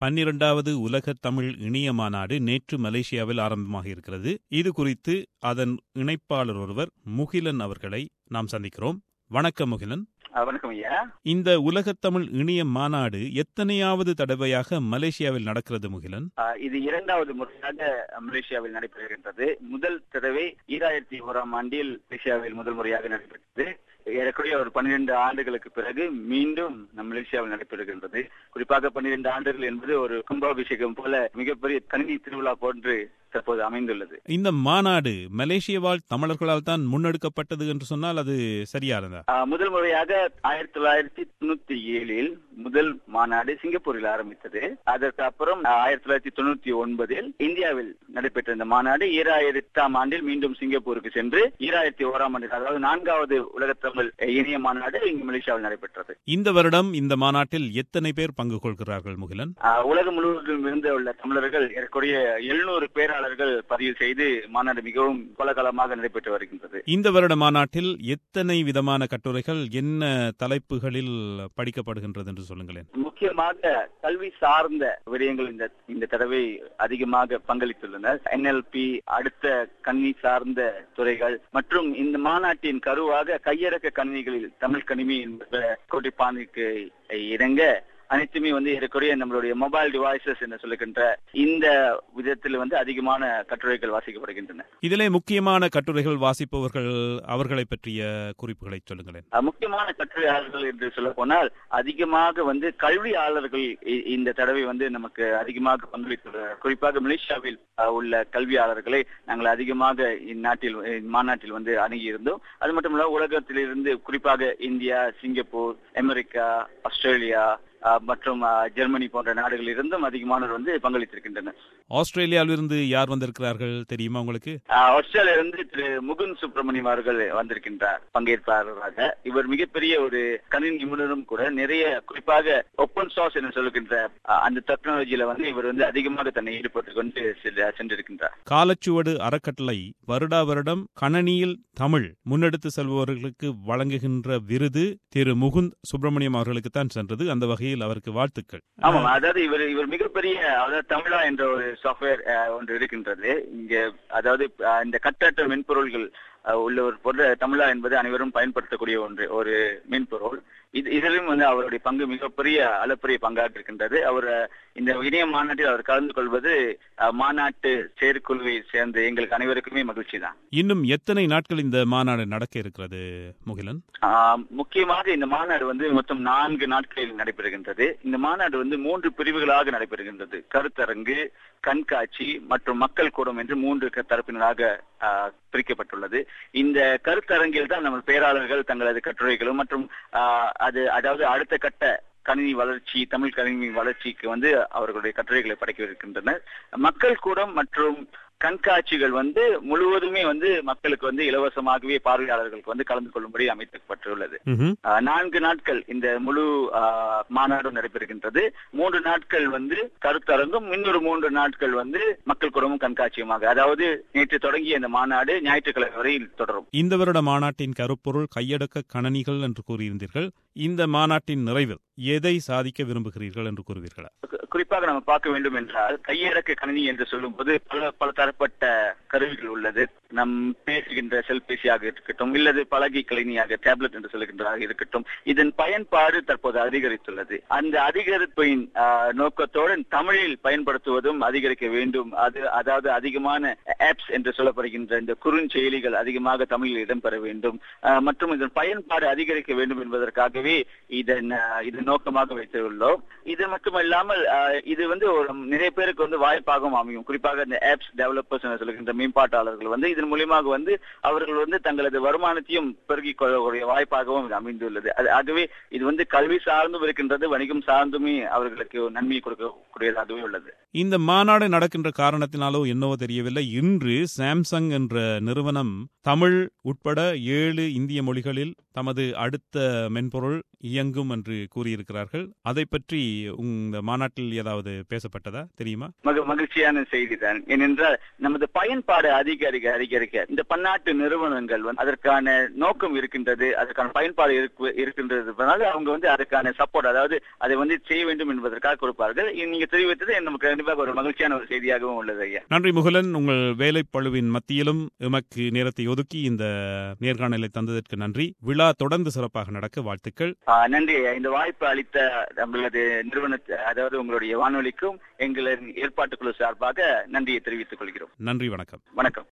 பன்னிரண்டாவது உலக தமிழ் இணைய மாநாடு நேற்று மலேசியாவில் ஆரம்பமாக இருக்கிறது இது குறித்து அதன் இணைப்பாளர் ஒருவர் முகிலன் அவர்களை நாம் சந்திக்கிறோம் வணக்கம் முகிலன் வணக்கம் ஐயா இந்த உலகத்தமிழ் இணைய மாநாடு எத்தனையாவது தடவையாக மலேசியாவில் நடக்கிறது முகிலன் ஆஹ் இது இரண்டாவது முறையாக மலேசியாவில் நடைபெறுகின்றது முதல் தடவை ஈராயிரத்தி ஓராம் ஆண்டில் மலேசியாவில் முதல் முறையாக நடைபெற்றது ஏறக்குறைய ஒரு பன்னிரண்டு ஆண்டுகளுக்கு பிறகு மீண்டும் நம் மலேசியாவில் நடைபெறுகின்றது குறிப்பாக பன்னிரண்டு ஆண்டுகள் என்பது ஒரு கும்பாபிஷேகம் போல மிகப்பெரிய கணினி திருவிழா போன்று தற்போது அமைந்துள்ளது இந்த மாநாடு மலேசிய வாழ் தமிழர்களால் தான் முன்னெடுக்கப்பட்டது என்று சொன்னால் அது சரியா இருந்தா ஆஹ் முதல் முறையாக ஆயிரத்தி தொள்ளாயிரத்தி தொண்ணூத்தி ஏழில் முதல் மாநாடு சிங்கப்பூரில் ஆரம்பித்தது அதற்கு அப்புறம் ஆயிரத்தி தொள்ளாயிரத்தி தொண்ணூத்தி ஒன்பதில் இந்தியாவில் நடைபெற்ற இந்த மாநாடு ஈராயிரத்தாம் ஆண்டில் மீண்டும் சிங்கப்பூருக்கு சென்று ஈராயிரத்தி ஓராம் ஆண்டில் அதாவது நான்காவது உலகத்தமிழ் இணைய மாநாடு இங்கு மலேசியாவில் நடைபெற்றது இந்த வருடம் இந்த மாநாட்டில் எத்தனை பேர் பங்கு கொள்கிறார்கள் முகிலன் ஆஹ் உலகம் முழுவதும் இருந்து உள்ள தமிழர்கள் ஏறக்குறைய எழுநூறு பேராளர்கள் பதிவு செய்து மாநாடு மிகவும் கோலாகலமாக நடைபெற்று வருகின்றது இந்த வருட மாநாட்டில் எத்தனை விதமான கட்டுரைகள் என்ன தலைப்புகளில் படிக்கப்படுகின்றது என்று சொல்லுங்களேன் முக்கியமாக கல்வி சார்ந்த விடயங்கள் இந்த இந்த தடவை அதிகமாக பங்களித்துள்ளனர் என்எல்பி அடுத்த கணினி சார்ந்த துறைகள் மற்றும் இந்த மாநாட்டின் கருவாக கையடக்க கணினிகளில் தமிழ் கணினி என்ற கோட்டிப்பானுக்கு இணங்க அனைத்துமே வந்து ஏறக்குறைய நம்மளுடைய மொபைல் டிவைசஸ் என்று சொல்லுகின்ற இந்த விதத்தில் வந்து அதிகமான கட்டுரைகள் வாசிக்கப்படுகின்றன இதிலே முக்கியமான கட்டுரைகள் வாசிப்பவர்கள் அவர்களை பற்றிய குறிப்புகளை சொல்லுங்களேன் அஹ் முக்கியமான கட்டுரையாளர்கள் என்று சொல்ல போனால் அதிகமாக வந்து கல்வியாளர்கள் இ- இந்த தடவை வந்து நமக்கு அதிகமாக பங்களித்துள்ளனர் குறிப்பாக மலேசியாவில் அஹ், உள்ள கல்வியாளர்களை நாங்கள் அதிகமாக இந்நாட்டில் இம்மாநாட்டில் வந்து அணுகியிருந்தோம் அது மட்டுமல்ல உலகத்திலிருந்து குறிப்பாக இந்தியா சிங்கப்பூர் அமெரிக்கா ஆஸ்திரேலியா அஹ், மற்றும் அஹ், ஜெர்மனி போன்ற நாடுகளில் இருந்தும் அதிகமானோர் வந்து பங்களித்திருக்கின்றனர் ஆஸ்திரேலியாவிலிருந்து யார் வந்திருக்கிறார்கள் தெரியுமா உங்களுக்கு ஆஹ் ஆஸ்திரேலியா இருந்து திரு முகுந்த் சுப்பிரமணியம் அவர்கள் வந்திருக்கின்றார் பங்கேற்பாளராக இவர் மிகப்பெரிய ஒரு கணினி நிபுணரும் கூட நிறைய குறிப்பாக ஓப்பன் சோர்ஸ் என்று சொல்லுகின்ற ஆஹ், அந்த டெக்னாலஜியில வந்து இவர் வந்து அதிகமாக தன்னை ஈடுபட்டுக் கொண்டு செல்ல- சென்றிருக்கின்றார் காலச்சுவடு அறக்கட்டளை வருடா வருடம் கணனியில் தமிழ் முன்னெடுத்து செல்பவர்களுக்கு வழங்குகின்ற விருது திரு முகுந்த் சுப்பிரமணியம் அவர்களுக்கு தான் சென்றது அந்த வகையில் அவருக்கு வாழ்த்துக்கள் ஆமாம் அதாவது இவர் இவர் மிகப்பெரிய அதாவது தமிழா என்ற ஒரு சாஃப்ட்வேர் ஒன்று இருக்கின்றது இங்க அதாவது ஆஹ், இந்த கட்டற்ற மென்பொருள்கள் ஆஹ், உள்ள ஒரு பொருள் தமிழா என்பது அனைவரும் பயன்படுத்தக்கூடிய ஒன்று ஒரு மென்பொருள் இது இதிலும் வந்து அவருடைய பங்கு மிகப்பெரிய அளப்பரிய பங்காக இருக்கின்றது அவர் அஹ், இந்த இணைய மாநாட்டில் அவர் கலந்து கொள்வது அஹ், மாநாட்டு செயற்குழுவை சேர்ந்த எங்களுக்கு அனைவருக்குமே மகிழ்ச்சி தான் இன்னும் எத்தனை நாட்கள் இந்த மாநாடு நடக்க இருக்கிறது முகிலன் ஆஹ் முக்கியமாக இந்த மாநாடு வந்து மொத்தம் நான்கு நாட்களில் நடைபெறுகின்றது இந்த மாநாடு வந்து மூன்று பிரிவுகளாக நடைபெறுகின்றது கருத்தரங்கு கண்காட்சி மற்றும் மக்கள் கூடம் என்று மூன்று க- தரப்பினராக ஆஹ், பிரிக்கப்பட்டுள்ளது இந்த கருத்தரங்கில் தான் நம்ம பேராளர்கள் தங்களது கட்டுரைகளும் மற்றும் ஆஹ், அது அதாவது அடுத்த கட்ட கணினி வளர்ச்சி தமிழ் கணினி வளர்ச்சிக்கு வந்து அவர்களுடைய கட்டுரைகளை படைக்க இருக்கின்றனர் மக்கள் கூடம் மற்றும் கண்காட்சிகள் வந்து முழுவதுமே வந்து மக்களுக்கு வந்து இலவசமாகவே பார்வையாளர்களுக்கு வந்து கலந்து கொள்ளும்படி அமைக்கப்பட்டுள்ளது ம்ஹும். ஆஹ் நான்கு நாட்கள் இந்த முழு ஆஹ், மாநாடும் நடைபெறுகின்றது மூன்று நாட்கள் வந்து கருத்தரங்கும் இன்னொரு மூன்று நாட்கள் வந்து மக்கள் குடும்பம் கண்காட்சியுமாக அதாவது நேற்று தொடங்கிய இந்த மாநாடு ஞாயிற்றுக்கிழமை வரையில் தொடரும் இந்த வருட மாநாட்டின் கருப்பொருள் கையடக்க கணனிகள் என்று கூறியிருந்தீர்கள் இந்த மாநாட்டின் நிறைவில் எதை சாதிக்க விரும்புகிறீர்கள் என்று கூறுவீர்களா கு- குறிப்பாக நம்ம பார்க்க வேண்டும் என்றால் கையடக்க கணினி என்று சொல்லும்போது பல பல தரப்பட்ட கருவிகள் உள்ளது நம் பேசுகின்ற செல்பேசியாக இருக்கட்டும் இல்லது பலகை கணினியாக டேப்லெட் என்று சொல்லுகின்றதாக இருக்கட்டும் இதன் பயன்பாடு தற்போது அதிகரித்துள்ளது அந்த அதிகரிப்பின் ஆஹ், நோக்கத்தோடு தமிழில் பயன்படுத்துவதும் அதிகரிக்க வேண்டும் அது அதாவது அதிகமான ஆப்ஸ் என்று சொல்லப்படுகின்ற இந்த குறுஞ்செயலிகள் அதிகமாக தமிழில் இடம்பெற வேண்டும் ஆஹ், மற்றும் இதன் பயன்பாடு அதிகரிக்க வேண்டும் என்பதற்காகவே இதன் ஆஹ், இது நோக்கமாக வைத்துள்ளோம் இது மட்டுமல்லாமல் ஆஹ், இது வந்து ஒரு நிறைய பேருக்கு வந்து வாய்ப்பாகவும் அமையும் குறிப்பாக இந்த ஆப்ஸ் டெவலப்பர்ஸ் என சொல்லுகின்ற மேம்பாட்டாளர்கள் வந்து இதன் மூலியமாக வந்து அவர்கள் வந்து தங்களது வருமானத்தையும் பெருக்கிக் கொள்ளக்கூடிய வாய்ப்பாகவும் இது அமைந்துள்ளது அது ஆகவே இது வந்து கல்வி சார்ந்தும் இருக்கின்றது வணிகம் சார்ந்துமே அவர்களுக்கு நன்மை கொடுக்கக்கூடியதாகவே உள்ளது இந்த மாநாடு நடக்கின்ற காரணத்தினாலோ என்னவோ தெரியவில்லை இன்று சாம்சங் என்ற நிறுவனம் தமிழ் உட்பட ஏழு இந்திய மொழிகளில் தமது அடுத்த மென்பொருள் இயங்கும் என்று கூறியிருக்கிறார்கள் அதை பற்றி இந்த மாநாட்டில் ஏதாவது பேசப்பட்டதா தெரியுமா மக மகிழ்ச்சியான செய்தி தான் ஏனென்றால் நமது பயன்பாடு அதிகரிக்க அதிகரிக்க அதிகரிக்க இந்த பன்னாட்டு நிறுவனங்கள் வந்து அதற்கான நோக்கம் இருக்கின்றது அதற்கான பயன்பாடு இருக்கு- இருக்கின்றதுனால அவங்க வந்து அதற்கான சப்போர்ட் அதாவது அதை வந்து செய்ய வேண்டும் என்பதற்காக கொடுப்பார்கள் இது நீங்க தெரிவித்தது நமக்கு கண்டிப்பாக ஒரு மகிழ்ச்சியான ஒரு செய்தியாகவும் உள்ளது ஐயா நன்றி முகிலன் உங்கள் வேலை பழுவின் மத்தியிலும் எமக்கு நேரத்தை ஒதுக்கி இந்த நேர்காணலை தந்ததற்கு நன்றி விழா தொடர்ந்து சிறப்பாக நடக்க வாழ்த்துக்கள் ஆ, நன்றி ஐயா. இந்த வாய்ப்பு அளித்த நம்மளது நிறுவனத்தை அதாவது உங்களுடைய வானொலிக்கும் எங்களின் ஏற்பாட்டுக்குழு சார்பாக நன்றியை தெரிவித்துக் கொள்கிறோம் நன்றி வணக்கம் வணக்கம்